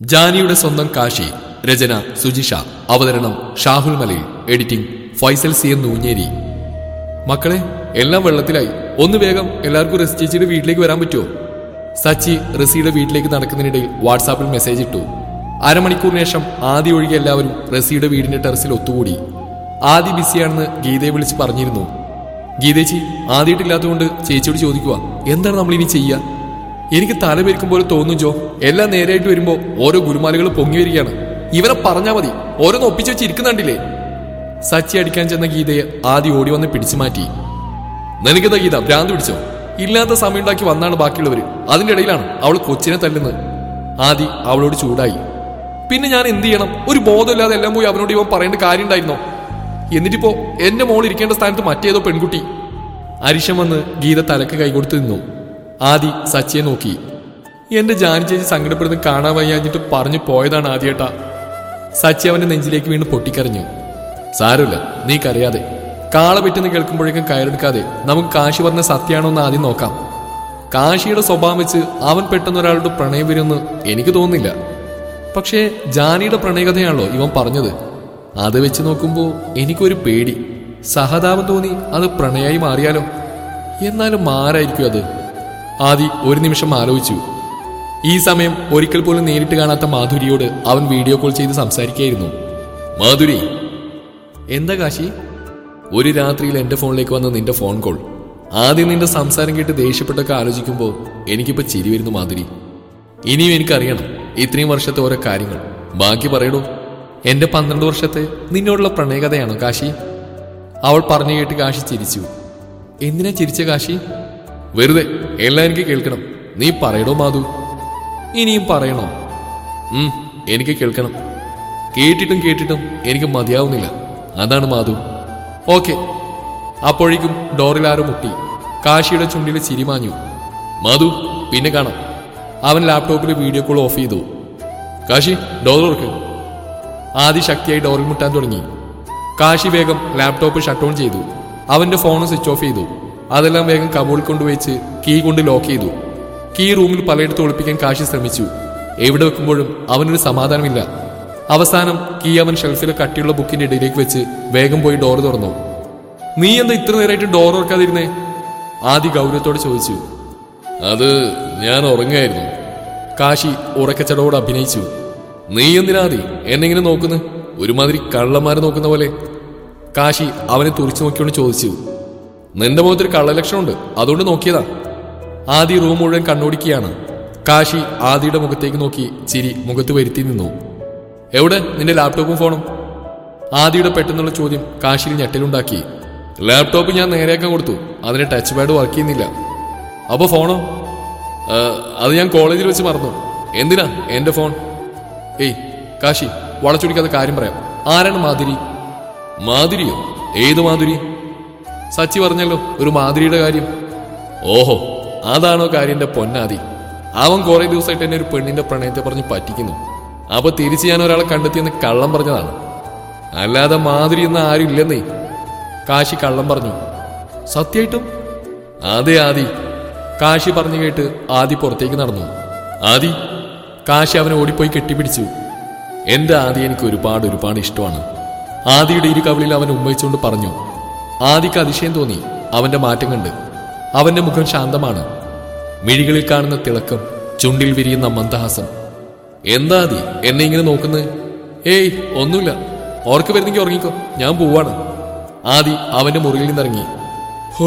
ജാനിയുടെ സ്വന്തം കാശി രചന സുജിഷ അവതരണം Shahul Malayil editing Faisal C N Noonjeri മക്കളെ എല്ലാം വെള്ളത്തിലായി ഒന്ന് വേഗം എല്ലാവർക്കും റെസ് ചേച്ചിയുടെ വീട്ടിലേക്ക് വരാൻ പറ്റുമോ സച്ചി റസിയുടെ വീട്ടിലേക്ക് നടക്കുന്നതിനിടയിൽ വാട്സാപ്പിൽ മെസ്സേജ് ഇട്ടു അരമണിക്കൂറിന് ശേഷം ആദ്യ ഒഴികെ എല്ലാവരും റസിയുടെ വീടിന്റെ ടെറസിൽ ഒത്തുകൂടി ആദ്യ ബിസിയാണെന്ന് ഗീതയെ വിളിച്ച് പറഞ്ഞിരുന്നു ഗീതേച്ചി ആദ്യമായിട്ടില്ലാത്തതുകൊണ്ട് ചേച്ചിയോട് ചോദിക്കുക എന്താണ് നമ്മൾ ഇനി ചെയ്യുക എനിക്ക് തലപെരിക്കും പോലെ തോന്നും ജോ എല്ലാം നേരെയായിട്ട് വരുമ്പോ ഓരോ ഗുരുമാലകൾ പൊങ്ങി വരികയാണ് ഇവരെ പറഞ്ഞാ മതി ഓരോന്ന് ഒപ്പിച്ച് വെച്ച് ഇരിക്കുന്നുണ്ടില്ലേ സച്ചി അടിക്കാൻ ചെന്ന ഗീതയെ ആദ്യം ഓടി വന്ന് പിടിച്ചു മാറ്റി നിനക്കെന്താ ഗീത ഭ്രാന്ത് പിടിച്ചോ ഇല്ലാത്ത സമയം ഉണ്ടാക്കി വന്നാണ് ബാക്കിയുള്ളവര് അതിന്റെ ഇടയിലാണ് അവൾ കൊച്ചിനെ തല്ലുന്നത് ആദി അവളോട് ചൂടായി പിന്നെ ഞാൻ എന്ത് ചെയ്യണം ഒരു ബോധമില്ലാതെ എല്ലാം പോയി അവനോട് ഇവൻ പറയേണ്ട കാര്യം ഉണ്ടായിരുന്നോ എന്നിട്ടിപ്പോ എന്റെ മോൾ ഇരിക്കേണ്ട സ്ഥാനത്ത് മറ്റേതോ പെൺകുട്ടി അരിശം വന്ന് ഗീത തലക്ക് കൈകൊടുത്ത് നിന്നു ആദി സച്ചിയെ നോക്കി എന്റെ ജാനി ചേച്ചി സങ്കടപ്പെടുന്നത് കാണാൻ വയ്യാഞ്ഞിട്ട് പറഞ്ഞു പോയതാണ് ആദ്യേട്ടാ സച്ചി അവന്റെ നെഞ്ചിലേക്ക് വീണ് പൊട്ടിക്കരഞ്ഞു സാരമില്ല നീ കരയാതെ കാള പറ്റുന്ന കേൾക്കുമ്പോഴേക്കും കയറെടുക്കാതെ നമുക്ക് കാശി പറഞ്ഞ സത്യാണോ എന്ന് ആദ്യം നോക്കാം കാശിയുടെ സ്വഭാവം വെച്ച് അവൻ പെട്ടെന്ന് ഒരാളുടെ പ്രണയം വരുമെന്ന് എനിക്ക് തോന്നുന്നില്ല പക്ഷേ ജാനിയുടെ പ്രണയകഥയാണല്ലോ ഇവൻ പറഞ്ഞത് അത് വെച്ച് നോക്കുമ്പോൾ എനിക്കൊരു പേടി സഹതാപം തോന്നി അത് പ്രണയായി മാറിയാലോ എന്നാലും മാറായിരിക്കും അത് ആദി ഒരു നിമിഷം ആലോചിച്ചു ഈ സമയം ഒരിക്കൽ പോലും നേരിട്ട് കാണാത്ത മാധുരിയോട് അവൻ വീഡിയോ കോൾ ചെയ്ത് സംസാരിക്കുകയായിരുന്നു മാധുരി എന്താ കാശി ഒരു രാത്രിയിൽ എന്റെ ഫോണിലേക്ക് വന്ന നിന്റെ ഫോൺ കോൾ ആദ്യം നിന്റെ സംസാരം കേട്ട് ദേഷ്യപ്പെട്ടൊക്കെ ആലോചിക്കുമ്പോൾ എനിക്കിപ്പോ ചിരി വരുന്നു മാധുരി ഇനിയും എനിക്കറിയണം ഇത്രയും വർഷത്തെ ഓരോ കാര്യങ്ങൾ ബാക്കി പറയടോ എന്റെ പന്ത്രണ്ട് വർഷത്തെ നിന്നോടുള്ള പ്രണയകഥയാണോ കാശി അവൾ പറഞ്ഞു കേട്ട് കാശി ചിരിച്ചു എന്തിനാ ചിരിച്ച കാശി വെറുതെ എല്ലാം എനിക്ക് കേൾക്കണം നീ പറയടോ മാധു ഇനിയും പറയണോ ഉം എനിക്ക് കേൾക്കണം കേട്ടിട്ടും കേട്ടിട്ടും എനിക്ക് മതിയാവുന്നില്ല അതാണ് മാധു ഓക്കെ അപ്പോഴേക്കും ഡോറിൽ ആരോ മുട്ടി കാശിയുടെ ചുണ്ടിൽ ചിരിമാഞ്ഞു മാധു പിന്നെ കാണാം അവൻ ലാപ്ടോപ്പിൽ വീഡിയോ കോൾ ഓഫ് ചെയ്തു കാശി ഡോർ തുറക്ക് ആദി ശക്തിയായി ഡോറിൽ മുട്ടാൻ തുടങ്ങി കാശി വേഗം ലാപ്ടോപ്പ് ഷട്ട് ഓൺ ചെയ്തു അവന്റെ ഫോൺ സ്വിച്ച് ഓഫ് ചെയ്തു അതെല്ലാം വേഗം കബോളിൽ കൊണ്ടുവച്ച് കീ കൊണ്ട് ലോക്ക് ചെയ്തു കീ റൂമിൽ പലയിടത്ത് ഒളിപ്പിക്കാൻ കാശി ശ്രമിച്ചു എവിടെ വെക്കുമ്പോഴും അവനൊരു സമാധാനമില്ല അവസാനം കീ അവൻ ഷെൽഫിലെ കട്ടിയുള്ള ബുക്കിന്റെ ഇടയിലേക്ക് വെച്ച് വേഗം പോയി ഡോർ തുറന്നു നീ എന്താ ഇത്ര നേരമായിട്ട് ഡോർ തുറക്കാതിരുന്നേ ആദി ഗൗരവത്തോടെ ചോദിച്ചു അത് ഞാൻ ഉറങ്ങായിരുന്നു കാശി ഉറക്കച്ചടവോട് അഭിനയിച്ചു നീ എന്തിനാതി എന്നെങ്ങനെ നോക്കുന്നു ഒരുമാതിരി കള്ളന്മാരെ നോക്കുന്ന പോലെ കാശി അവനെ തുറിച്ചു നോക്കിക്കൊണ്ട് ചോദിച്ചു നിന്റെ മുഖത്തൊരു കള്ളലക്ഷണമുണ്ട് അതുകൊണ്ട് നോക്കിയതാ ആദി റൂം മുഴുവൻ കണ്ണോടിക്കുകയാണ് കാശി ആദിയുടെ മുഖത്തേക്ക് നോക്കി ചിരി മുഖത്ത് വരുത്തി നിന്നു എവിടെ നിന്റെ ലാപ്ടോപ്പും ഫോണും ആദിയുടെ പെട്ടെന്നുള്ള ചോദ്യം കാശിയിൽ ഞെട്ടലുണ്ടാക്കി ലാപ്ടോപ്പ് ഞാൻ നേരെയാക്കാൻ കൊടുത്തു അതിന് ടച്ച് പാഡ് വർക്ക് ചെയ്യുന്നില്ല അപ്പൊ ഫോണോ ആ, അത് ഞാൻ കോളേജിൽ വെച്ച് മറന്നു എന്തിനാ എന്റെ ഫോൺ ഏയ് കാശി വളച്ചൊടിക്കാതെ കാര്യം പറയാം ആരാണ് മാധുരി മാധുരിയോ ഏത് മാധുരി സച്ചി പറഞ്ഞല്ലോ ഒരു മാധുരിയുടെ കാര്യം ഓഹോ അതാണോ കാര്യന്റെ പൊന്നാദി അവൻ കുറെ ദിവസമായിട്ട് എന്നെ ഒരു പെണ്ണിന്റെ പ്രണയത്തെ പറഞ്ഞ് പറ്റിക്കുന്നു അപ്പൊ തിരിച്ച് ഞാൻ ഒരാളെ കണ്ടെത്തിയെന്ന് കള്ളം പറഞ്ഞതാണ് അല്ലാതെ മാധുരി എന്ന ആരും ഇല്ലെന്നേ കാശി കള്ളം പറഞ്ഞു സത്യമായിട്ടും അതെ ആദി കാശി പറഞ്ഞു കേട്ട് ആദി പുറത്തേക്ക് നടന്നു ആദി കാശി അവനെ ഓടിപ്പോയി കെട്ടിപ്പിടിച്ചു എന്റെ ആദി എനിക്ക് ഒരുപാട് ഒരുപാട് ഇഷ്ടമാണ് ആദിയുടെ ഇരു കവിളിൽ അവൻ ഉമ്മയിച്ചുകൊണ്ട് പറഞ്ഞു ആദിക്ക് അതിശയം തോന്നി അവന്റെ മാറ്റം കണ്ട് അവന്റെ മുഖം ശാന്തമാണ് മിഴികളിൽ കാണുന്ന തിളക്കം ചുണ്ടിൽ വിരിയുന്ന മന്ദഹാസം എന്താ ആദി എന്നെ ഇങ്ങനെ നോക്കുന്നത് ഏയ് ഒന്നുമില്ല ഓർക്ക് വരുന്നെങ്കിൽ ഉറങ്ങിക്കോ ഞാൻ പോവാണ് ആദി അവന്റെ മുറിയിൽ നിന്നിറങ്ങി ഹോ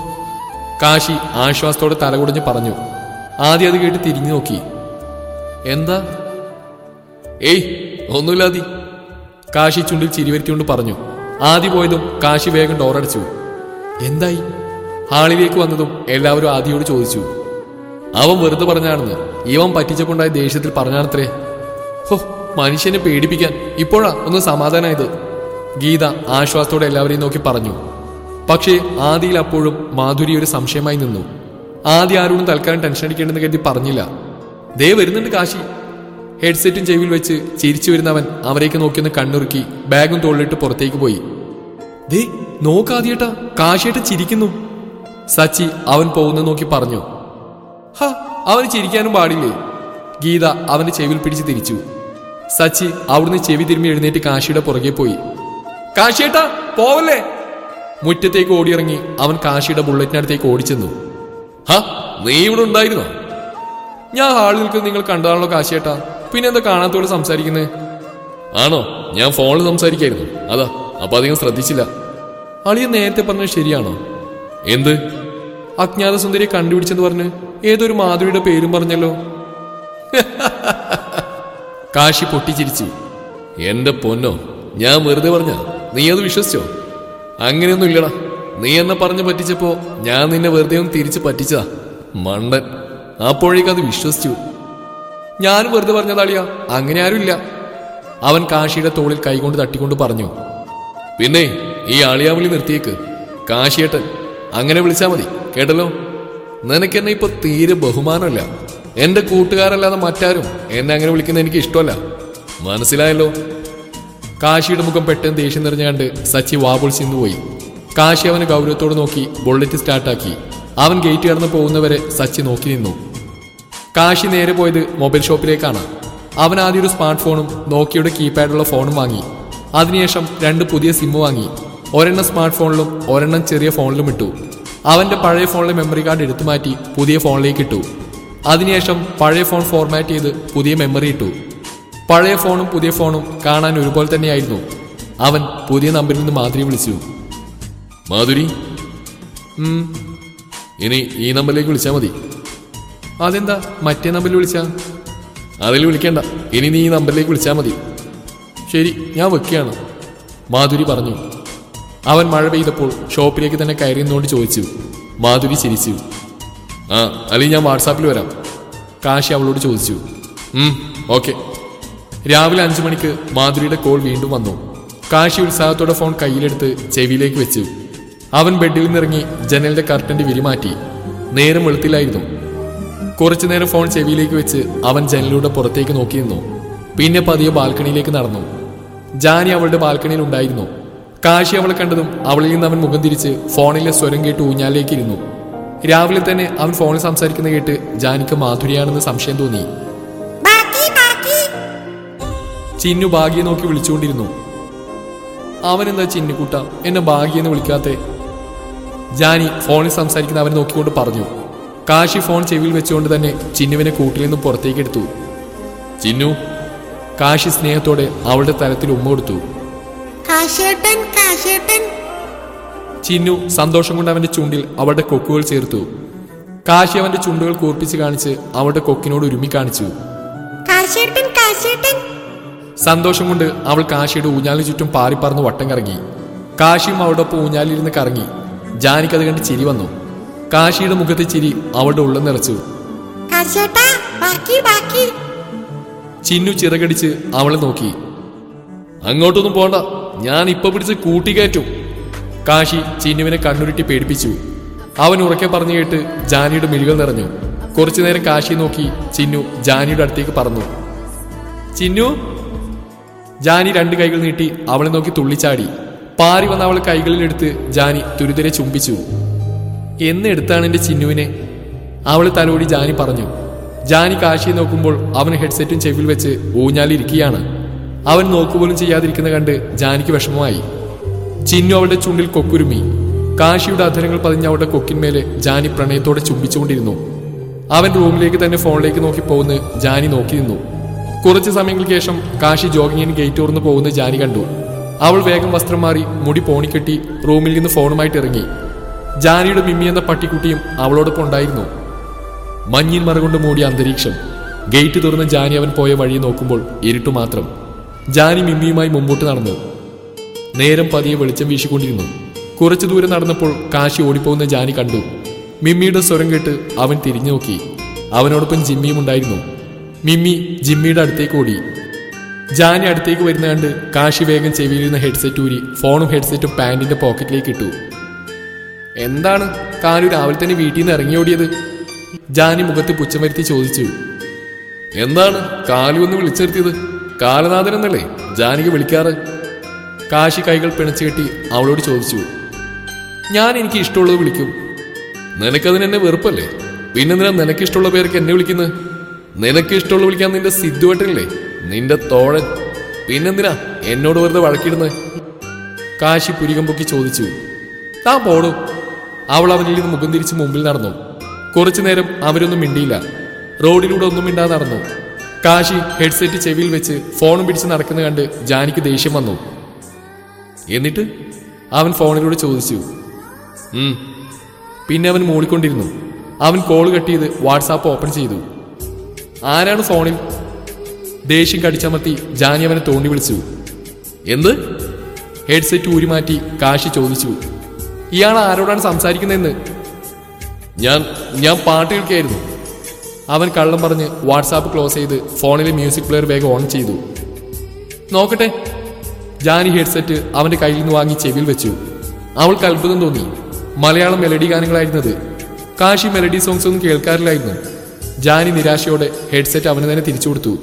കാശി ആശ്വാസത്തോടെ തലകുടഞ്ഞ് പറഞ്ഞു ആദ്യം അത് കേട്ട് തിരിഞ്ഞു നോക്കി എന്താ ഏയ് ഒന്നുമില്ലാതി കാശി ചുണ്ടിൽ ചിരിവരുത്തിക്കൊണ്ട് പറഞ്ഞു ആദി പോയതും കാശി വേഗം ഡോറടിച്ചു എന്തായി ഹാളിലേക്ക് വന്നതും എല്ലാവരും ആദിയോട് ചോദിച്ചു അവൻ വെറുതെ പറഞ്ഞാണെന്ന് ഇവൻ പറ്റിച്ചക്കൊണ്ടായ ദേഷ്യത്തിൽ പറഞ്ഞാണത്രേ ഹോ മനുഷ്യനെ പേടിപ്പിക്കാൻ ഇപ്പോഴാ ഒന്ന് സമാധാനായത് ഗീത ആശ്വാസത്തോടെ എല്ലാവരെയും നോക്കി പറഞ്ഞു പക്ഷേ ആദിയിൽ അപ്പോഴും മാധുരി ഒരു സംശയമായി നിന്നു ആദ്യ ആരോടും തൽക്കാലം ടെൻഷൻ അടിക്കേണ്ടെന്ന് കരുതി പറഞ്ഞില്ല ദേ വരുന്നുണ്ട് കാശി ഹെഡ്സെറ്റും ചെവിയിൽ വെച്ച് ചിരിച്ചു വരുന്നവൻ അവരേക്ക് നോക്കിയൊന്ന് കണ്ണുറുക്കി ബാഗും തോളിലിട്ട് പുറത്തേക്ക് പോയി ദേ നോക്കാദ്യേട്ടാ കാശിയേട്ട ചിരിക്കുന്നു സച്ചി അവൻ പോകുന്നത് നോക്കി പറഞ്ഞു ഹ അവന് ചിരിക്കാനും പാടില്ലേ ഗീത അവന്റെ ചെവിയിൽ പിടിച്ച് തിരിച്ചു സച്ചി അവിടുന്ന് ചെവി തിരുമ്പി എഴുന്നേറ്റ് കാശിയുടെ പുറകെ പോയി കാശിയേട്ടാ പോവല്ലേ മുറ്റത്തേക്ക് ഓടിയിറങ്ങി അവൻ കാശിയുടെ ബുള്ളറ്റിനടുത്തേക്ക് ഓടിച്ചെന്നു ഹ നീ ഇവിടെ ഉണ്ടായിരുന്നോ ഞാൻ ഹാളിൽ നിൽക്കുന്നത് നിങ്ങൾ കണ്ടതാണല്ലോ കാശിയേട്ടാ പിന്നെ എന്താ കാണാത്തോട് സംസാരിക്കുന്നേ ആണോ ഞാൻ ഫോണിൽ സംസാരിക്കായിരുന്നു അതാ അപ്പൊ അധികം ശ്രദ്ധിച്ചില്ല അളിയ നേരത്തെ പറഞ്ഞത് ശരിയാണോ എന്ത് അജ്ഞാത സുന്ദരിയെ കണ്ടുപിടിച്ചെന്ന് പറഞ്ഞ് ഏതൊരു മാധവിയുടെ പേരും പറഞ്ഞല്ലോ കാശി പൊട്ടിച്ചിരിച്ചു എന്റെ പൊന്നോ ഞാൻ വെറുതെ പറഞ്ഞ നീ അത് വിശ്വസിച്ചോ അങ്ങനെയൊന്നും ഇല്ലടാ നീ എന്നെ പറഞ്ഞു പറ്റിച്ചപ്പോ ഞാൻ നിന്നെ വെറുതെ ഒന്ന് തിരിച്ച് പറ്റിച്ചതാ മണ്ടൻ അപ്പോഴേക്കും അത് വിശ്വസിച്ചു ഞാൻ വെറുതെ പറഞ്ഞതാളിയാ അങ്ങനെ ആരുമില്ല അവൻ കാശിയുടെ തോളിൽ കൈകൊണ്ട് തട്ടിക്കൊണ്ട് പറഞ്ഞു പിന്നെ ഈ ആളിയാവിളി നിർത്തിയേക്ക് കാശിയേട്ടൻ അങ്ങനെ വിളിച്ചാ മതി കേട്ടല്ലോ നിനക്കെന്നെ ഇപ്പൊ തീരെ ബഹുമാനമല്ല എന്റെ കൂട്ടുകാരല്ലാതെ മറ്റാരും എന്നെ അങ്ങനെ വിളിക്കുന്ന എനിക്ക് ഇഷ്ടമല്ല മനസ്സിലായല്ലോ കാശിയുടെ മുഖം പെട്ടെന്ന് ദേഷ്യം നിറഞ്ഞ കണ്ട് സച്ചി വാബുൾ സിന്നു പോയി കാശി അവനെ ഗൗരവത്തോട് നോക്കി ബുള്ളറ്റ് സ്റ്റാർട്ടാക്കി അവൻ ഗേറ്റ് കടന്ന് പോകുന്നവരെ സച്ചി നോക്കി നിന്നു കാശി നേരെ പോയത് മൊബൈൽ ഷോപ്പിലേക്കാണ് അവൻ ആദ്യം ഒരു സ്മാർട്ട് ഫോണും നോക്കിയുടെ കീപാഡുള്ള ഫോണും വാങ്ങി അതിനുശേഷം രണ്ട് പുതിയ സിം വാങ്ങി ഒരെണ്ണം സ്മാർട്ട് ഫോണിലും ഒരെണ്ണം ചെറിയ ഫോണിലും ഇട്ടു അവന്റെ പഴയ ഫോണിലെ മെമ്മറി കാർഡ് എടുത്തു മാറ്റി പുതിയ ഫോണിലേക്ക് ഇട്ടു അതിനുശേഷം പഴയ ഫോൺ ഫോർമാറ്റ് ചെയ്ത് പുതിയ മെമ്മറി ഇട്ടു പഴയ ഫോണും പുതിയ ഫോണും കാണാൻ ഒരുപോലെ തന്നെയായിരുന്നു അവൻ പുതിയ നമ്പറിൽ നിന്ന് മാധുരി വിളിച്ചു മാധുരി ഉം, ഇനി ഈ നമ്പറിലേക്ക് വിളിച്ചാൽ മതി അതെന്താ മറ്റേ നമ്പറിൽ വിളിച്ചാ അതിൽ വിളിക്കണ്ട ഇനി നീ ഈ നമ്പറിലേക്ക് വിളിച്ചാൽ മതി ശരി ഞാൻ വെക്കുകയാണ് മാധുരി പറഞ്ഞു അവൻ മഴ പെയ്തപ്പോൾ ഷോപ്പിലേക്ക് തന്നെ കയറിയെന്നുകൊണ്ട് ചോദിച്ചു മാധുരി ചിരിച്ചു ആ അല്ലെങ്കിൽ ഞാൻ വാട്സാപ്പിൽ വരാം കാശി അവളോട് ചോദിച്ചു ഓക്കെ രാവിലെ അഞ്ചു മണിക്ക് മാധുരിയുടെ കോൾ വീണ്ടും വന്നു കാശി ഉത്സാഹത്തോടെ ഫോൺ കയ്യിലെടുത്ത് ചെവിയിലേക്ക് വെച്ചു അവൻ ബെഡിൽ നിന്നിറങ്ങി ജനലിന്റെ കർട്ടന്റെ വിരിമാറ്റി നേരം വെളുത്തില്ലായിരുന്നു കുറച്ചു നേരം ഫോൺ ചെവിയിലേക്ക് വെച്ച് അവൻ ജനലിലൂടെ പുറത്തേക്ക് നോക്കി നിന്നു പിന്നെ പതിയെ ബാൽക്കണിയിലേക്ക് നടന്നു ജാനി അവളുടെ ബാൽക്കണിയിൽ ഉണ്ടായിരുന്നു കാശി അവളെ കണ്ടതും അവളിൽ നിന്ന് അവൻ മുഖം തിരിച്ച് ഫോണിലെ സ്വരം കേട്ട് ഊഞ്ഞാലിലേക്ക് ഇരുന്നു രാവിലെ തന്നെ അവൻ ഫോണിൽ സംസാരിക്കുന്ന കേട്ട് ജാനിക്ക് മാധുരിയാണെന്ന് സംശയം തോന്നി ബാക്കി ബാക്കി ചിന്നു ഭാഗ്യെ നോക്കി വിളിച്ചുകൊണ്ടിരുന്നു അവനെന്താ ചിന്നുകൂട്ട എന്നെ ഭാഗ്യെന്ന് വിളിക്കാത്തെ ജാനി ഫോണിൽ സംസാരിക്കുന്ന അവനെ നോക്കിക്കൊണ്ട് പറഞ്ഞു കാശി ഫോൺ ചെവിയിൽ വെച്ചുകൊണ്ട് തന്നെ ചിന്നുവിനെ കൂട്ടിൽ നിന്നും പുറത്തേക്ക് എടുത്തു ചിന്നു കാശി സ്നേഹത്തോടെ അവളുടെ തലത്തിൽ ഉമ്മ കൊടുത്തു കാശേട്ടൻ കാശേട്ടൻ ചിന്നു സന്തോഷം കൊണ്ട് അവന്റെ ചുണ്ടിൽ അവളുടെ കൊക്കുകൾ ചേർത്തു കാശി അവന്റെ ചുണ്ടുകൾ കൂർപ്പിച്ച് കാണിച്ച് അവളുടെ കൊക്കിനോട് ഉരുമി കാണിച്ചു കാശേട്ടൻ കാശേട്ടൻ സന്തോഷം കൊണ്ട് അവൾ കാശിയുടെ ഊഞ്ഞാലിന് ചുറ്റും പാറിപ്പറന്ന് വട്ടം കറങ്ങി കാശിയും അവളുടെ ഒപ്പം ഊഞ്ഞാലിരുന്ന് കറങ്ങി ജാനിക്ക് അത് കണ്ട് ചിരി വന്നു കാശിയുടെ മുഖത്തെ ചിരി അവളുടെ ഉള്ളം നിറച്ചു കാശേട്ടാ ബാക്കി ബാക്കി ചിന്നു ചിറകടിച്ച് അവളെ നോക്കി അങ്ങോട്ടൊന്നും പോണ്ട ഞാൻ ഇപ്പൊ പിടിച്ച് കൂട്ടിക്കയറ്റും കാശി ചിന്നുവിനെ കണ്ണുരുട്ടി പേടിപ്പിച്ചു അവൻ ഉറക്കെ പറഞ്ഞു കേട്ട് ജാനിയുടെ മിഴികൾ നിറഞ്ഞു കുറച്ചു നേരം കാശി നോക്കി ചിന്നു ജാനിയുടെ അടുത്തേക്ക് പറന്നു ചിന്നു ജാനി രണ്ട് കൈകൾ നീട്ടി അവളെ നോക്കി തുള്ളിച്ചാടി പാറി വന്ന അവൾ കൈകളിലെടുത്ത് ജാനി തുരിതരെ ചുംബിച്ചു എന്നെടുത്താണ് എന്റെ ചിന്നുവിനെ അവൾ തലോടി ജാനി പറഞ്ഞു ജാനി കാശിയെ നോക്കുമ്പോൾ അവൻ ഹെഡ്സെറ്റും ചെവിയിൽ വെച്ച് ഊഞ്ഞാലിരിക്കുകയാണ് അവൻ നോക്കുപോലും ചെയ്യാതിരിക്കുന്ന കണ്ട് ജാനിക്ക് വിഷമമായി ചിന്നു അവളുടെ ചുണ്ടിൽ കൊക്കുരുമി കാശിയുടെ അധരങ്ങൾ പതിഞ്ഞ അവളുടെ കൊക്കിന്മേലെ ജാനി പ്രണയത്തോടെ ചുംബിച്ചുകൊണ്ടിരുന്നു അവൻ റൂമിലേക്ക് തന്നെ ഫോണിലേക്ക് നോക്കി പോകുന്ന ജാനി നോക്കി നിന്നു കുറച്ച് സമയങ്ങൾക്ക് ശേഷം കാശി ജോഗിങ്ങിന് ഗേറ്റ് തുറന്ന് പോകുന്ന ജാനി കണ്ടു അവൾ വേഗം വസ്ത്രം മാറി മുടി പോണിക്കെട്ടി റൂമിൽ നിന്ന് ഫോണുമായിട്ട് ഇറങ്ങി ജാനിയുടെ മിമ്മി എന്ന പട്ടിക്കുട്ടിയും അവളോടൊപ്പം ഉണ്ടായിരുന്നു മഞ്ഞിൻ മറകൊണ്ട് മൂടിയ അന്തരീക്ഷം ഗേറ്റ് തുറന്ന് ജാനി അവൻ പോയ വഴി നോക്കുമ്പോൾ ഇരുട്ടു മാത്രം ജാനി മിമ്മിയുമായി മുമ്പോട്ട് നടന്നു നേരം പതിയെ വെളിച്ചം വീശിക്കൊണ്ടിരുന്നു കുറച്ചു ദൂരം നടന്നപ്പോൾ കാശി ഓടിപ്പോകുന്ന ജാനി കണ്ടു മിമ്മിയുടെ സ്വരം കേട്ട് അവൻ തിരിഞ്ഞു നോക്കി അവനോടൊപ്പം ജിമ്മിയും ഉണ്ടായിരുന്നു മിമ്മി ജിമ്മിയുടെ അടുത്തേക്ക് ഓടി ജാനി അടുത്തേക്ക് വരുന്ന കണ്ട് കാശി വേഗം ചെവിയിലിരുന്ന ഹെഡ്സെറ്റ് ഊരി ഫോണും ഹെഡ്സെറ്റും പാന്റിന്റെ പോക്കറ്റിലേക്ക് ഇട്ടു എന്താണ് കാലു രാവിലെ തന്നെ വീട്ടിൽ നിന്ന് ഇറങ്ങി ഓടിയത് ജാനി മുഖത്ത് പുച്ഛം വരുത്തി ചോദിച്ചു എന്താണ് കാലു എന്ന് വിളിച്ചെടുത്തിയത് കാലനാഥൻ എന്നല്ലേ ജാനിക്ക് വിളിക്കാറ് കാശി കൈകൾ പിണച്ചു കെട്ടി അവളോട് ചോദിച്ചു ഞാൻ എനിക്ക് ഇഷ്ടമുള്ളത് വിളിക്കും നിനക്കതിന് എന്നെ വെറുപ്പല്ലേ പിന്നെന്തിനാ നിനക്ക് ഇഷ്ടമുള്ള പേർക്ക് എന്നെ വിളിക്കുന്നത് നിനക്ക് ഇഷ്ടമുള്ള വിളിക്കാൻ നിന്റെ സിദ്ധുവേട്ടനില്ലേ നിന്റെ തോഴൻ പിന്നെന്തിനാ എന്നോട് വെറുതെ വഴക്കിടുന്നത് കാശി പുരികം പൊക്കി ചോദിച്ചു താൻ പോടൂ അവൾ അവനിൽ നിന്ന് മുഖം തിരിച്ച് മുമ്പിൽ നടന്നു കുറച്ചു നേരം അവരൊന്നും മിണ്ടിയില്ല റോഡിലൂടെ ഒന്നും മിണ്ടാതെ നടന്നു കാശി ഹെഡ്സെറ്റ് ചെവിയിൽ വെച്ച് ഫോണും പിടിച്ച് നടക്കുന്ന കണ്ട് ജാനിക്ക് ദേഷ്യം വന്നു എന്നിട്ട് അവൻ ഫോണിലൂടെ ചോദിച്ചു ഉം. പിന്നെ അവൻ മൂളിക്കൊണ്ടിരുന്നു അവൻ കോൾ കട്ട് ചെയ്ത് വാട്സാപ്പ് ഓപ്പൺ ചെയ്തു ആരാണ് ഫോണിൽ ദേഷ്യം കടിച്ചമർത്തി ജാനി അവനെ തോണ്ടി വിളിച്ചു എന്ത് ഹെഡ്സെറ്റ് ഊരിമാറ്റി കാശി ചോദിച്ചു ഇയാൾ ആരോടാണ് സംസാരിക്കുന്നതെന്ന് ഞാൻ ഞാൻ പാട്ട് കേൾക്കുകയായിരുന്നു അവൻ കള്ളം പറഞ്ഞ് വാട്സാപ്പ് ക്ലോസ് ചെയ്ത് ഫോണിലെ മ്യൂസിക് പ്ലെയർ വേഗം ഓൺ ചെയ്തു നോക്കട്ടെ ജാനി ഹെഡ്സെറ്റ് അവന്റെ കയ്യിൽ നിന്ന് വാങ്ങി ചെവിയിൽ വെച്ചു അവൾക്ക് അത്ഭുതം തോന്നി മലയാളം മെലഡി ഗാനങ്ങളായിരുന്നത് കാശി മെലഡി സോങ്സ് ഒന്നും കേൾക്കാറില്ലായിരുന്നു ജാനി നിരാശയോടെ ഹെഡ്സെറ്റ് അവന് തന്നെ തിരിച്ചു കൊടുത്തു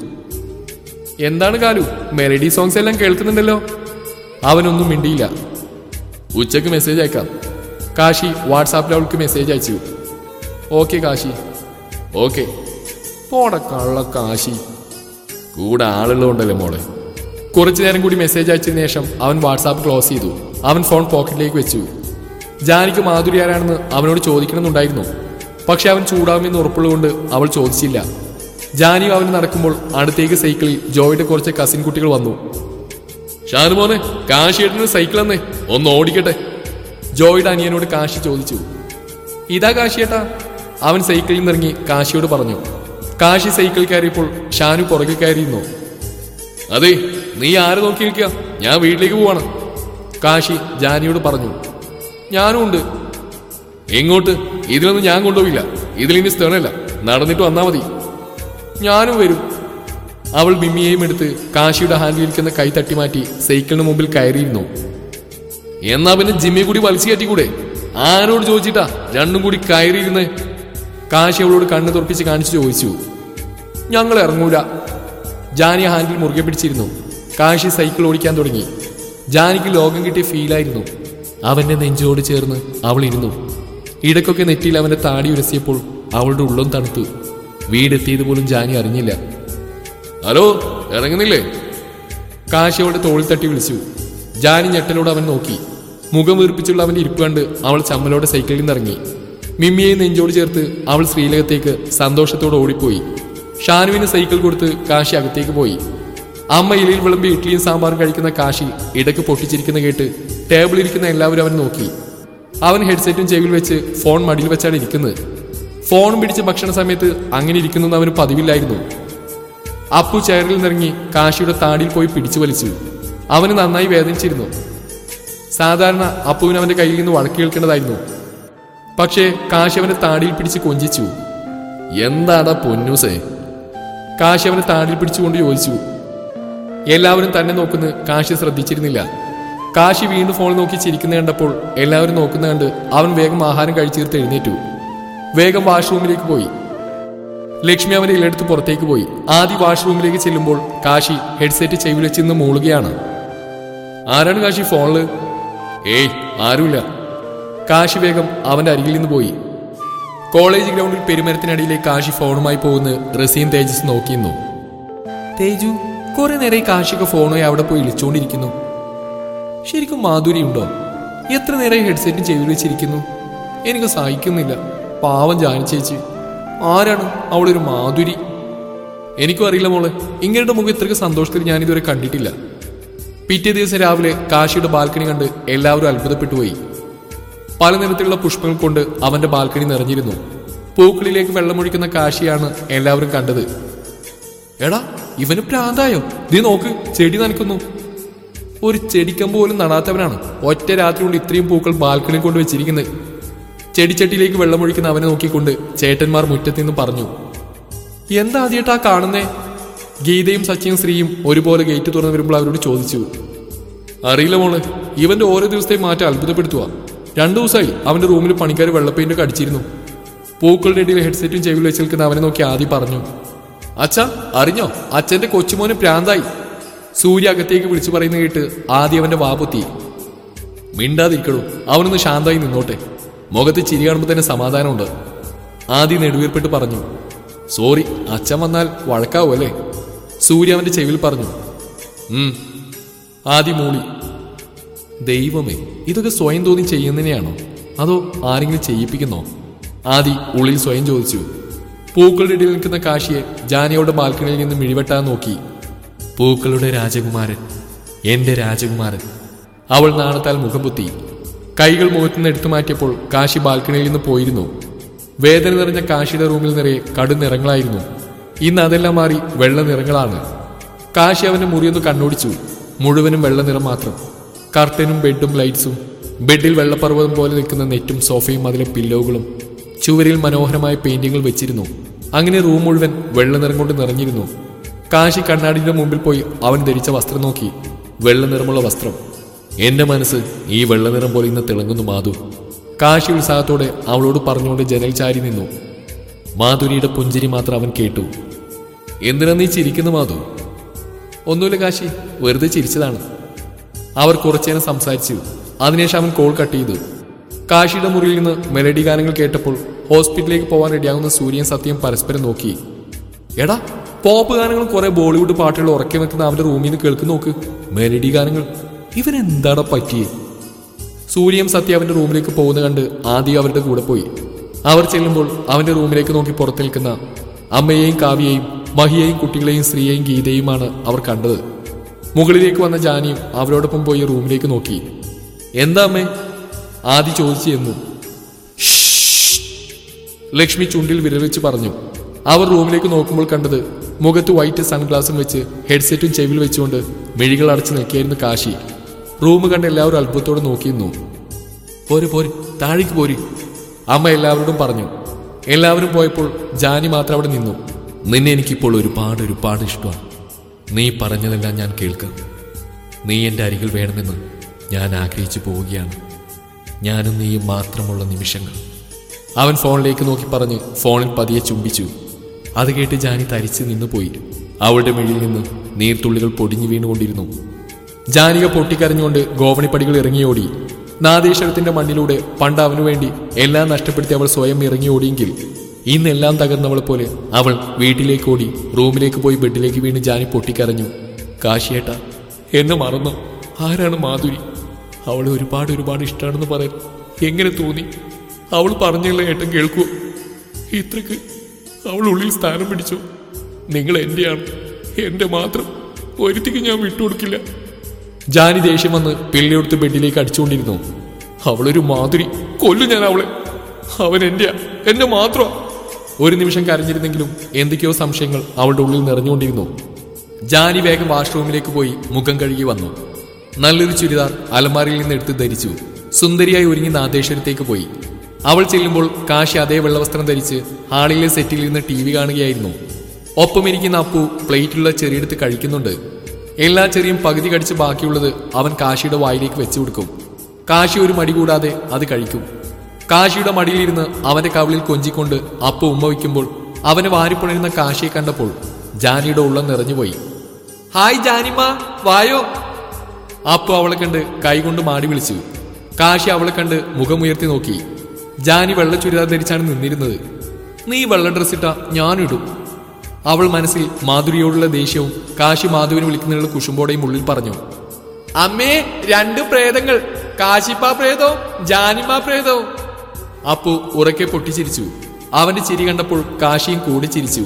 എന്താണ് കാലു മെലഡി സോങ്സ് എല്ലാം കേൾക്കുന്നുണ്ടല്ലോ അവനൊന്നും മിണ്ടിയില്ല ഉച്ചക്ക് മെസ്സേജ് അയക്കാം കാശി വാട്സാപ്പിൽ അവൾക്ക് മെസ്സേജ് അയച്ചു ഓക്കെ കാശി ഓക്കെ പോട കള്ള കാശി കൂടെ ആളുള്ളതുകൊണ്ടല്ലേ മോളെ കുറച്ചു നേരം കൂടി മെസ്സേജ് അയച്ചതിന് ശേഷം അവൻ വാട്സാപ്പ് ക്ലോസ് ചെയ്തു അവൻ ഫോൺ പോക്കറ്റിലേക്ക് വെച്ചു ജാനിക്ക് മാധുരി ആരാണെന്ന് അവനോട് ചോദിക്കണമെന്നുണ്ടായിരുന്നു പക്ഷെ അവൻ ചൂടാവുമെന്ന് ഉറപ്പുള്ളതുകൊണ്ട് അവൾ ചോദിച്ചില്ല ജാനിയും അവൻ നടക്കുമ്പോൾ അടുത്തേക്ക് സൈക്കിളിൽ ജോയുടെ കുറച്ച് കസിൻ കുട്ടികൾ വന്നു ഷാനുമോനെ കാശിയേട്ടന് സൈക്കിൾ എന്നേ ഒന്ന് ഓടിക്കട്ടെ ജോയുടെ അനിയനോട് കാശി ചോദിച്ചു ഇതാ കാശിയേട്ടാ അവൻ സൈക്കിളിൽ നിന്നിറങ്ങി കാശിയോട് പറഞ്ഞു കാശി സൈക്കിൾ കയറിയപ്പോൾ ഷാനു പുറകിൽ കയറിയിരുന്നു അതെ നീ ആരെ നോക്കി നിൽക്കുക ഞാൻ വീട്ടിലേക്ക് പോവാണ് കാശി ജാനിയോട് പറഞ്ഞു ഞാനും ഉണ്ട് എങ്ങോട്ട് ഇതിലൊന്നും ഞാൻ കൊണ്ടുപോയില്ല ഇതിലിനി സ്ഥലമല്ല നടന്നിട്ട് വന്നാ മതി ഞാനും വരും അവൾ ബിമ്മിയെയും എടുത്ത് കാശിയുടെ ഹാൻഡിലിരിക്കുന്ന കൈ തട്ടി മാറ്റി സൈക്കിളിന് മുമ്പിൽ കയറിയിരുന്നു എന്നാ പിന്നെ ജിമ്മി കൂടി വലിച്ചു കയറ്റിക്കൂടെ ആരോട് ചോദിച്ചിട്ടാ രണ്ടും കൂടി കയറിയിരുന്നേ കാശി അവളോട് കണ്ണ് തുറപ്പിച്ച് കാണിച്ചു ചോദിച്ചു ഞങ്ങൾ ഇറങ്ങൂല ജാനി ഹാൻഡിൽ മുറുകെ പിടിച്ചിരുന്നു കാശി സൈക്കിൾ ഓടിക്കാൻ തുടങ്ങി ജാനിക്ക് ലോകം കിട്ടിയ ഫീലായിരുന്നു അവന്റെ നെഞ്ചോട് ചേർന്ന് അവൾ ഇരുന്നു ഇടയ്ക്കൊക്കെ നെറ്റിയിൽ അവന്റെ താടി ഉരസിയപ്പോൾ അവളുടെ ഉള്ളം തണുത്തു വീടെത്തിയത് പോലും ജാനി അറിഞ്ഞില്ല ഹലോ ഇറങ്ങുന്നില്ലേ കാശി അവളുടെ തോളിൽ തട്ടി വിളിച്ചു ജാനി ഞെട്ടലോട് അവൻ നോക്കി മുഖം വീർപ്പിച്ചുള്ള അവന്റെ ഇരിപ്പ് കണ്ട് അവൾ ചമ്മലോടെ സൈക്കിളിൽ നിന്നിറങ്ങി മിമ്മിയെ നെഞ്ചോട് ചേർത്ത് അവൾ ശ്രീലകത്തേക്ക് സന്തോഷത്തോടെ ഓടിപ്പോയി ഷാനുവിന് സൈക്കിൾ കൊടുത്ത് കാശി അകത്തേക്ക് പോയി അമ്മ ഇലയിൽ വിളമ്പി ഇഡ്ഡലിയും സാമ്പാറും കഴിക്കുന്ന കാശി ഇടയ്ക്ക് പൊട്ടിച്ചിരിക്കുന്ന കേട്ട് ടേബിളിൽ ഇരിക്കുന്ന എല്ലാവരും അവൻ നോക്കി അവൻ ഹെഡ്സെറ്റും ചെവിയിൽ വെച്ച് ഫോൺ മടിയിൽ വെച്ചാണ് ഇരിക്കുന്നത് ഫോണും പിടിച്ച് ഭക്ഷണ സമയത്ത് അങ്ങനെ ഇരിക്കുന്നു അവന് പതിവില്ലായിരുന്നു അപ്പു ചെയറിൽ നിന്നിറങ്ങി കാശിയുടെ താടിയിൽ പോയി പിടിച്ചു വലിച്ചു അവന് നന്നായി വേദനിച്ചിരുന്നു സാധാരണ അപ്പുവിന് അവന്റെ കയ്യിൽ നിന്ന് വഴക്ക് കേൾക്കേണ്ടതായിരുന്നു പക്ഷേ കാശി അവന്റെ താടിയിൽ പിടിച്ച് കൊഞ്ചിച്ചു എന്താടാ പൊന്നൂസേ കാശി അവനെ താടിയിൽ പിടിച്ചുകൊണ്ട് ചോദിച്ചു എല്ലാവരും തന്നെ നോക്കുന്ന കാശി ശ്രദ്ധിച്ചിരുന്നില്ല കാശി വീണ്ടും ഫോൺ നോക്കി ചിരിക്കുന്ന കണ്ടപ്പോൾ എല്ലാവരും നോക്കുന്ന കണ്ട് അവൻ വേഗം ആഹാരം കഴിച്ചു തീർത്ത് എഴുന്നേറ്റു വേഗം വാഷ്റൂമിലേക്ക് പോയി ലക്ഷ്മി അവന്റെ ഇല്ലെടുത്ത് പുറത്തേക്ക് പോയി ആദ്യ വാഷ്റൂമിലേക്ക് ചെല്ലുമ്പോൾ കാശി ഹെഡ്സെറ്റ് ചെവിയിൽ വെച്ച് നിന്ന് മൂളുകയാണ് ആരാണ് കാശി ഫോണില് ഏയ് ആരുമില്ല കാശി വേഗം അവന്റെ അരികിൽ നിന്ന് പോയി കോളേജ് ഗ്രൗണ്ടിൽ പെരുമരത്തിനടിയിലെ കാശി ഫോണുമായി പോകുന്ന റസീൻ തേജസ് നോക്കിയിരുന്നു തേജു കുറെ നേരം കാശിക്ക് ഫോണുമായി അവിടെ പോയി ഇളിച്ചുകൊണ്ടിരിക്കുന്നു ശരിക്കും മാധുരി ഉണ്ടോ എത്ര നേരം ഹെഡ്സെറ്റും ചെവിയിൽ വെച്ചിരിക്കുന്നു എനിക്ക് സഹിക്കുന്നില്ല പാവം ജാനി ചേച്ചി ആരാണ് അവളൊരു മാധുരി എനിക്കും അറിയില്ല മോളെ ഇങ്ങനെയുടെ മുഖം ഇത്രയ്ക്ക് സന്തോഷത്തിൽ ഞാൻ ഇതുവരെ കണ്ടിട്ടില്ല പിറ്റേ ദിവസം രാവിലെ കാശിയുടെ ബാൽക്കണി കണ്ട് എല്ലാവരും അത്ഭുതപ്പെട്ടു പോയി പല നിറത്തിലുള്ള പുഷ്പങ്ങൾ കൊണ്ട് അവന്റെ ബാൽക്കണി നിറഞ്ഞിരുന്നു പൂക്കളിലേക്ക് വെള്ളമൊഴിക്കുന്ന കാശിയാണ് എല്ലാവരും കണ്ടത് എടാ ഇവന് പ്രാന്തായോ നീ നോക്ക് ചെടി നനയ്ക്കുന്നു ഒരു ചെടിക്കമ്പ് പോലും നടാത്തവനാണ് ഒറ്റ രാത്രി കൊണ്ട് ഇത്രയും പൂക്കൾ ബാൽക്കണി കൊണ്ട് വെച്ചിരിക്കുന്നത് ചെടിച്ചട്ടിയിലേക്ക് വെള്ളമൊഴിക്കുന്ന അവനെ നോക്കിക്കൊണ്ട് ചേട്ടന്മാർ മുറ്റത്ത് നിന്ന് പറഞ്ഞു എന്താ ആദ്യമായിട്ടാ കാണുന്നേ ഗീതയും സച്ചിയും ശ്രീയും ഒരുപോലെ ഗേറ്റ് തുറന്നു വരുമ്പോൾ അവരോട് ചോദിച്ചു അറിയില്ല മോളെ ഇവന്റെ ഓരോ ദിവസത്തെയും മാറ്റം അത്ഭുതപ്പെടുത്തുക രണ്ടു ദിവസമായി അവന്റെ റൂമിൽ പണിക്കാർ വെള്ളപ്പെയിന്റ് അടിച്ചിരുന്നു പൂക്കളുടെ ഇടയിൽ ഹെഡ്സെറ്റും ചെവിയിൽ വെച്ച് നിൽക്കുന്ന അവനെ നോക്കി ആദ്യം പറഞ്ഞു അച്ഛ അറിഞ്ഞോ അച്ഛന്റെ കൊച്ചുമോന് പ്രാന്തായി സൂര്യ അകത്തേക്ക് വിളിച്ചു പറയുന്ന കേട്ട് ആദ്യം അവന്റെ വാപൊത്തി മിണ്ടാതിരിക്കണു അവനൊന്ന് ശാന്തമായി നിന്നോട്ടെ മുഖത്ത് ചിരി കാണുമ്പോൾ തന്നെ സമാധാനമുണ്ട് ആദ്യം നെടുവീർപ്പെട്ട് പറഞ്ഞു സോറി അച്ഛൻ വന്നാൽ വഴക്കാവുമല്ലേ സൂര്യ അവന്റെ ചെവിയിൽ പറഞ്ഞു ഉം ആദ്യ മൂളി ദൈവമേ ഇതൊക്കെ സ്വയം തോന്നി ചെയ്യുന്നതിനെയാണോ അതോ ആരെങ്കിലും ചെയ്യിപ്പിക്കുന്നോ ആദി ഉള്ളിൽ സ്വയം ചോദിച്ചു പൂക്കളുടെ ഇടയിൽ നിൽക്കുന്ന കാശിയെ ജാനിയുടെ ബാൽക്കണിയിൽ നിന്ന് മിഴിവെട്ടാൻ നോക്കി പൂക്കളുടെ രാജകുമാരൻ എന്റെ രാജകുമാരൻ അവൾ നാണത്താൽ മുഖം പൊത്തി കൈകൾ മുഖത്തു നിന്ന് എടുത്തു മാറ്റിയപ്പോൾ കാശി ബാൽക്കണിയിൽ നിന്ന് പോയിരുന്നു വേദന നിറഞ്ഞ കാശിയുടെ റൂമിൽ നിറയെ കടും നിറങ്ങളായിരുന്നു ഇന്ന് അതെല്ലാം മാറി വെള്ള നിറങ്ങളാണ് കാശി അവന്റെ മുറിയൊന്ന് കണ്ണോടിച്ചു മുഴുവനും വെള്ള നിറം മാത്രം കർട്ടനും ബെഡും ലൈറ്റ്സും ബെഡിൽ വെള്ളപ്പർവ്വതം പോലെ നിൽക്കുന്ന നെറ്റും സോഫയും അതിലെ പില്ലോകളും ചുവരിൽ മനോഹരമായ പെയിന്റിങ്ങുകൾ വെച്ചിരുന്നു അങ്ങനെ റൂം മുഴുവൻ വെള്ള നിറം കൊണ്ട് നിറഞ്ഞിരുന്നു കാശി കണ്ണാടിയുടെ മുമ്പിൽ പോയി അവൻ ധരിച്ച വസ്ത്രം നോക്കി വെള്ള നിറമുള്ള വസ്ത്രം എന്റെ മനസ്സ് ഈ വെള്ള നിറം പോലെ ഇന്ന് തിളങ്ങുന്നു മാധു കാശി ഉത്സാഹത്തോടെ അവളോട് പറഞ്ഞുകൊണ്ട് ജനൽ ചാരി നിന്നു മാധുരിയുടെ പുഞ്ചിരി മാത്രം അവൻ കേട്ടു എന്തിനാ നീ ചിരിക്കുന്നു മാധു ഒന്നുമില്ല കാശി വെറുതെ ചിരിച്ചതാണ് അവർ കുറച്ചേരം സംസാരിച്ചു അതിനുശേഷം അവൻ കോൾ കട്ട് ചെയ്തു കാശിയുടെ മുറിയിൽ നിന്ന് മെലഡി ഗാനങ്ങൾ കേട്ടപ്പോൾ ഹോസ്പിറ്റലിലേക്ക് പോകാൻ റെഡിയാകുന്ന സൂര്യൻ സത്യം പരസ്പരം നോക്കി എടാ പോപ്പ് ഗാനങ്ങൾ കുറെ ബോളിവുഡ് പാട്ടുകൾ ഉറക്കി വെക്കുന്ന അവന്റെ റൂമിൽ നിന്ന് കേൾക്കുന്നു നോക്ക് മെലഡി ഗാനങ്ങൾ ഇവൻ എന്താടാ പറ്റിയേ സൂര്യയും സത്യ അവന്റെ റൂമിലേക്ക് പോകുന്ന കണ്ട് ആദ്യം അവരുടെ കൂടെ പോയി അവർ ചെല്ലുമ്പോൾ അവന്റെ റൂമിലേക്ക് നോക്കി പുറത്തു നിൽക്കുന്ന അമ്മയെയും കാവ്യയെയും മഹിയെയും കുട്ടികളെയും സ്ത്രീയെയും ഗീതയുമാണ് അവർ കണ്ടത് മുകളിലേക്ക് വന്ന ജാനിയും അവരോടൊപ്പം പോയി റൂമിലേക്ക് നോക്കി എന്താ അമ്മേ ആദി ചോദിച്ചു എന്നു ലക്ഷ്മി ചുണ്ടിൽ വിരൽ വെച്ച് പറഞ്ഞു അവർ റൂമിലേക്ക് നോക്കുമ്പോൾ കണ്ടത് മുഖത്ത് വൈറ്റ് സൺഗ്ലാസും വെച്ച് ഹെഡ്സെറ്റും ചെവിയിൽ വെച്ചുകൊണ്ട് മിഴികൾ അടച്ചു നിൽക്കുകയായിരുന്നു കാശി റൂം കണ്ട് എല്ലാവരും അത്ഭുതത്തോടെ നോക്കിയിരുന്നു പോര് പോര് താഴേക്ക് പോര് അമ്മ എല്ലാവരോടും പറഞ്ഞു എല്ലാവരും പോയപ്പോൾ ജാനി മാത്രം അവിടെ നിന്നു നിന്നെ എനിക്കിപ്പോൾ ഒരുപാട് ഒരുപാട് ഇഷ്ടമാണ് നീ പറഞ്ഞതെല്ലാം ഞാൻ കേൾക്കാം നീ എൻ്റെ അരികിൽ വേണമെന്ന് ഞാൻ ആഗ്രഹിച്ചു പോവുകയാണ് ഞാനും നീയും മാത്രമുള്ള നിമിഷങ്ങൾ അവൻ ഫോണിലേക്ക് നോക്കി പറഞ്ഞ് ഫോണിൽ പതിയെ ചുംബിച്ചു അത് കേട്ട് ജാനി തരിച്ച് നിന്നുപോയി അവളുടെ മെഴിയിൽ നിന്ന് നീർത്തുള്ളികൾ പൊടിഞ്ഞു വീണുകൊണ്ടിരുന്നു ജാനിക പൊട്ടിക്കരഞ്ഞുകൊണ്ട് ഗോവണിപ്പടികൾ ഇറങ്ങിയോടി നാദേശ്വരത്തിന്റെ മണ്ണിലൂടെ പണ്ട് അവനു വേണ്ടി എല്ലാം നഷ്ടപ്പെടുത്തി അവൾ സ്വയം ഇറങ്ങിയോടിയെങ്കിൽ ഇന്നെല്ലാം തകർന്നവളെ പോലെ അവൾ വീട്ടിലേക്ക് ഓടി റൂമിലേക്ക് പോയി ബെഡിലേക്ക് വീണ് ജാനി പൊട്ടിക്കരഞ്ഞു കാശിയേട്ട എന്നെ മറന്നു ആരാണ് മാധുരി അവളെ ഒരുപാട് ഒരുപാട് ഇഷ്ടമാണെന്ന് പറയാൻ എങ്ങനെ തോന്നി അവൾ പറഞ്ഞുള്ള ഏട്ടൻ കേൾക്കൂ ഇത്രക്ക് അവൾ ഉള്ളിൽ സ്ഥാനം പിടിച്ചു നിങ്ങൾ എന്റെയാണ് എന്റെ മാത്രം ഒരുത്തിക്ക് ഞാൻ വിട്ടുകൊടുക്കില്ല ജാനി ദേഷ്യം വന്ന് പിള്ളയെടുത്ത് ബെഡിലേക്ക് അടിച്ചുകൊണ്ടിരുന്നു അവളൊരു മാധുരി കൊല്ലു ഞാൻ അവളെ അവൻ എന്റെയാ എന്റെ മാത്രമാ ഒരു നിമിഷം കരഞ്ഞിരുന്നെങ്കിലും എന്തൊക്കെയോ സംശയങ്ങൾ അവളുടെ ഉള്ളിൽ നിറഞ്ഞുകൊണ്ടിരുന്നു ജാനി വേഗം വാഷ്റൂമിലേക്ക് പോയി മുഖം കഴുകി വന്നു നല്ലൊരു ചുരിദാർ അലമാരയിൽ നിന്ന് എടുത്ത് ധരിച്ചു സുന്ദരിയായി ഒരുങ്ങി നാദേശ്വരത്തേക്ക് പോയി അവൾ ചെല്ലുമ്പോൾ കാശി അതേ വെള്ളവസ്ത്രം ധരിച്ച് ഹാളിലെ സെറ്റിൽ ഇരുന്ന് ടി വി കാണുകയായിരുന്നു ഒപ്പം ഇരിക്കുന്ന അപ്പു പ്ലേറ്റിലുള്ള ചെറിയെടുത്ത് കഴിക്കുന്നുണ്ട് എല്ലാ ചെറിയും പകുതി കടിച്ച് ബാക്കിയുള്ളത് അവൻ കാശിയുടെ വായിലേക്ക് വെച്ചു കൊടുക്കും കാശി ഒരു മടി കൂടാതെ അത് കഴിക്കും കാശിയുടെ മടിയിലിരുന്ന് അവന്റെ കവിളിൽ കൊഞ്ചിക്കൊണ്ട് അപ്പു ഉമ്മ വയ്ക്കുമ്പോൾ അവന് വാരിപ്പുണരുന്ന കാശിയെ കണ്ടപ്പോൾ ജാനിയുടെ ഉള്ളം നിറഞ്ഞുപോയി ഹായ് ജാനിമ്മ വായോ അപ്പു അവളെ കണ്ട് കൈകൊണ്ട് മാടി വിളിച്ചു കാശി അവളെ കണ്ട് മുഖമുയർത്തി നോക്കി ജാനി വെള്ള ചുരിദാർ ധരിച്ചാണ് നിന്നിരുന്നത് നീ വെള്ള ഡ്രസ് ഇട്ടാ ഞാനിടും അവൾ മനസ്സിൽ മാധുരിയോടുള്ള ദേഷ്യവും കാശി മാധുവിനെ വിളിക്കുന്നതിനുള്ള കുശുമ്പോടെയും ഉള്ളിൽ പറഞ്ഞു അമ്മേ രണ്ട് പ്രേതങ്ങൾ കാശിപ്പ പ്രേതവും ജാനിമ പ്രേതവും അപ്പു ഉറക്കെ പൊട്ടിച്ചിരിച്ചു അവന്റെ ചിരി കണ്ടപ്പോൾ കാശിയും കൂടി ചിരിച്ചു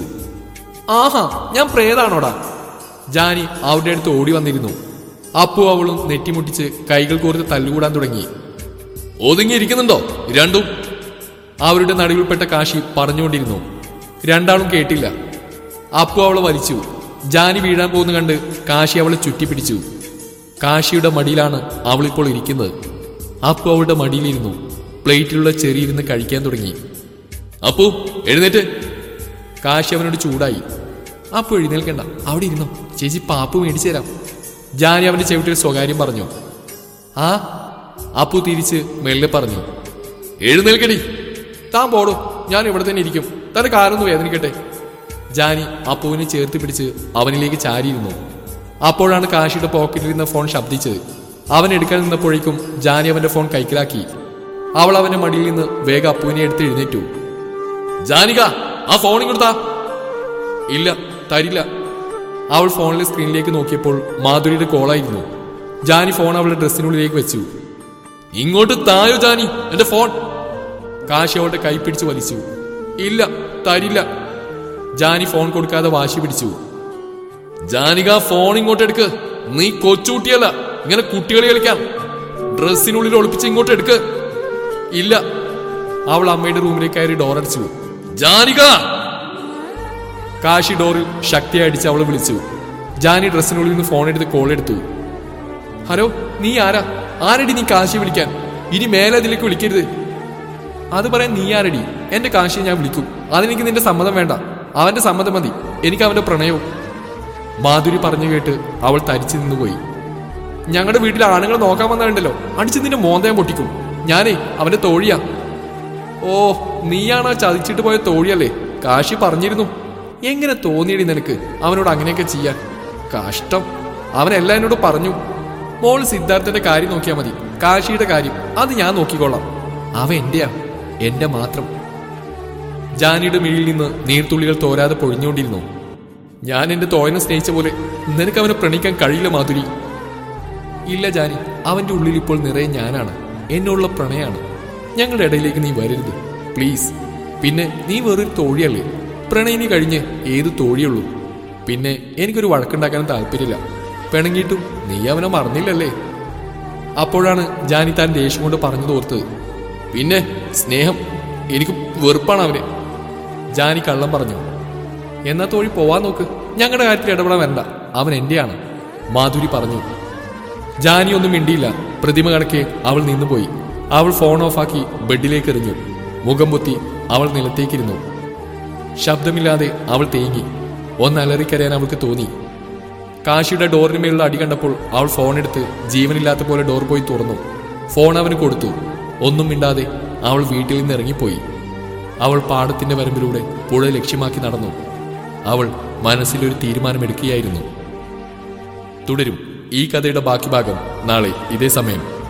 ആഹാ ഞാൻ പ്രേതാണോടാ ജാനി അവരുടെ അടുത്ത് ഓടി വന്നിരുന്നു അപ്പു അവളും നെറ്റിമുട്ടിച്ച് കൈകൾ കോർത്ത് തല്ലുകൂടാൻ തുടങ്ങി ഒതുങ്ങിയിരിക്കുന്നുണ്ടോ രണ്ടും അവരുടെ നടുവിൽപ്പെട്ട കാശി പറഞ്ഞുകൊണ്ടിരുന്നു രണ്ടാളും കേട്ടില്ല അപ്പു അവളെ വലിച്ചു ജാനി വീഴാൻ പോകുന്ന കണ്ട് കാശി അവളെ ചുറ്റിപ്പിടിച്ചു കാശിയുടെ മടിയിലാണ് അവളിപ്പോൾ ഇരിക്കുന്നത് അപ്പു അവളുടെ മടിയിലിരുന്നു പ്ലേറ്റിലുള്ള ചെറിയിരുന്ന് കഴിക്കാൻ തുടങ്ങി അപ്പു എഴുന്നേറ്റ് കാശി അവനോട് ചൂടായി അപ്പു എഴുന്നേൽക്കണ്ട അവിടെ ഇരുന്നോ ചേച്ചി പാപ്പ് മേടിച്ചു തരാം ജാനി അവന്റെ ചെവിട്ടിൽ സ്വകാര്യം പറഞ്ഞു ആ അപ്പു തിരിച്ച് മെല്ലെ പറഞ്ഞു എഴുന്നേൽക്കടി താൻ പോടോ ഞാൻ ഇവിടെ തന്നെ ഇരിക്കും തന്റെ കാലൊന്ന് വേദനിക്കട്ടെ ജാനി അപ്പുവിനെ ചേർത്ത് പിടിച്ച് അവനിലേക്ക് ചാരിയിരുന്നു അപ്പോഴാണ് കാശിയുടെ പോക്കറ്റിലിരുന്ന ഫോൺ ശബ്ദിച്ചത് അവൻ എടുക്കാൻ നിന്നപ്പോഴേക്കും ജാനി അവന്റെ ഫോൺ കൈക്കലാക്കി അവൾ അവന്റെ മടിയിൽ നിന്ന് വേഗം അപ്പുവിനെ എടുത്ത് എഴുന്നേറ്റു ജാനിക ആ ഫോണിങ് കൊടുത്താ ഇല്ല തരില്ല അവൾ ഫോണിലെ സ്ക്രീനിലേക്ക് നോക്കിയപ്പോൾ മാധുരിയുടെ കോളായിരുന്നു ജാനി ഫോൺ അവളുടെ ഡ്രസ്സിനുള്ളിലേക്ക് വെച്ചു ഇങ്ങോട്ട് തായോ ജാനി എന്റെ ഫോൺ കാശി അവളുടെ കൈ പിടിച്ച് വലിച്ചു ഇല്ല തരില്ല ജാനി ഫോൺ കൊടുക്കാതെ വാശി പിടിച്ചു ജാനിക ഫോൺ ഇങ്ങോട്ട് എടുക്ക് നീ കൊച്ചുകുട്ടിയല്ല ഇങ്ങനെ കുട്ടികളെ കളിക്കാം ഡ്രസ്സിനുള്ളിൽ ഒളിപ്പിച്ച് ഇങ്ങോട്ട് എടുക്ക് ഇല്ല അവൾ അമ്മയുടെ റൂമിലേക്ക് കയറി ഡോർ അടിച്ചു ജാനിക കാശി ഡോറിൽ ശക്തിയായി അടിച്ച് അവളെ വിളിച്ചു ജാനി ഡ്രസ്സിനുള്ളിൽ നിന്ന് ഫോൺ എടുത്ത് കോൾ എടുത്തു ഹലോ നീ ആരാ ആരടി നീ കാശി വിളിക്കാൻ ഇനി മേലെ അതിലേക്ക് വിളിക്കരുത് അത് പറയാൻ നീ ആരടി എന്റെ കാശിയെ ഞാൻ വിളിക്കും അതെനിക്ക് നിന്റെ സമ്മതം വേണ്ട അവന്റെ സമ്മതം മതി എനിക്ക് അവന്റെ പ്രണയവും മാധുരി പറഞ്ഞു കേട്ട് അവൾ തരിച്ചു നിന്നുപോയി ഞങ്ങളുടെ വീട്ടിൽ ആണുങ്ങൾ നോക്കാൻ വന്നാലുണ്ടല്ലോ അടിച്ച് നിന്റെ മോന്തയം പൊട്ടിക്കും ഞാനേ അവന്റെ തോഴിയാ ഓ നീയാണ് ആ ചതിച്ചിട്ട് പോയ തോഴിയല്ലേ കാശി പറഞ്ഞിരുന്നു എങ്ങനെ തോന്നിയടി നിനക്ക് അവനോട് അങ്ങനെയൊക്കെ ചെയ്യാൻ കഷ്ടം അവനെല്ലാം എന്നോട് പറഞ്ഞു മോൾ സിദ്ധാർത്ഥന്റെ കാര്യം നോക്കിയാൽ മതി കാശിയുടെ കാര്യം അത് ഞാൻ നോക്കിക്കോളാം അവ എന്റെയാ എന്റെ മാത്രം ജാനിയുടെ മിഴിയിൽ നിന്ന് നീർത്തുള്ളികൾ തോരാതെ പൊഴിഞ്ഞുകൊണ്ടിരുന്നു ഞാൻ എന്റെ തോയനെ സ്നേഹിച്ച പോലെ നിനക്ക് അവനെ പ്രണയിക്കാൻ കഴിയില്ല മാധുരി ഇല്ല ജാനി അവന്റെ ഉള്ളിൽ ഇപ്പോൾ നിറയെ ഞാനാണ് എന്നുള്ള പ്രണയാണ് ഞങ്ങളുടെ ഇടയിലേക്ക് നീ വരരുത് പ്ലീസ് പിന്നെ നീ വേറൊരു തോഴിയല്ലേ പ്രണയിനി കഴിഞ്ഞ് ഏത് തോഴിയുള്ളൂ പിന്നെ എനിക്കൊരു വഴക്കുണ്ടാക്കാനും താല്പര്യമില്ല പിണങ്ങിയിട്ടും നീ അവനെ മറന്നില്ലല്ലേ അപ്പോഴാണ് ജാനി താൻ ദേഷ്യം കൊണ്ട് പറഞ്ഞു തോർത്തത് പിന്നെ സ്നേഹം എനിക്ക് വെറുപ്പാണ് അവന് ജാനി കള്ളം പറഞ്ഞു എന്നാ തോഴി പോവാൻ നോക്ക് ഞങ്ങളുടെ കാര്യത്തിൽ ഇടപെടാൻ വരണ്ട അവൻ എന്റെയാണ് മാധുരി പറഞ്ഞു ജാനി ഒന്നും മിണ്ടിയില്ല പ്രതിമ കണക്കെ അവൾ നിന്നുപോയി അവൾ ഫോൺ ഓഫാക്കി ബെഡിലേക്ക് എറിഞ്ഞു മുഖം പൊത്തി അവൾ നിലത്തേക്കിരുന്നു ശബ്ദമില്ലാതെ അവൾ തേങ്ങി ഒന്ന് അലറിക്കരയാൻ അവൾക്ക് തോന്നി കാശിയുടെ ഡോറിന് മേലുള്ള അടി കണ്ടപ്പോൾ അവൾ ഫോൺ എടുത്ത് ജീവനില്ലാത്ത പോലെ ഡോർ പോയി തുറന്നു ഫോൺ അവന് കൊടുത്തു ഒന്നും മിണ്ടാതെ അവൾ വീട്ടിൽ നിന്ന് ഇറങ്ങിപ്പോയി അവൾ പാടത്തിന്റെ വരമ്പിലൂടെ പുഴ ലക്ഷ്യമാക്കി നടന്നു അവൾ മനസ്സിലൊരു തീരുമാനമെടുക്കുകയായിരുന്നു തുടരും ഈ കഥയുടെ ബാക്കി ഭാഗം നാളെ ഇതേ സമയം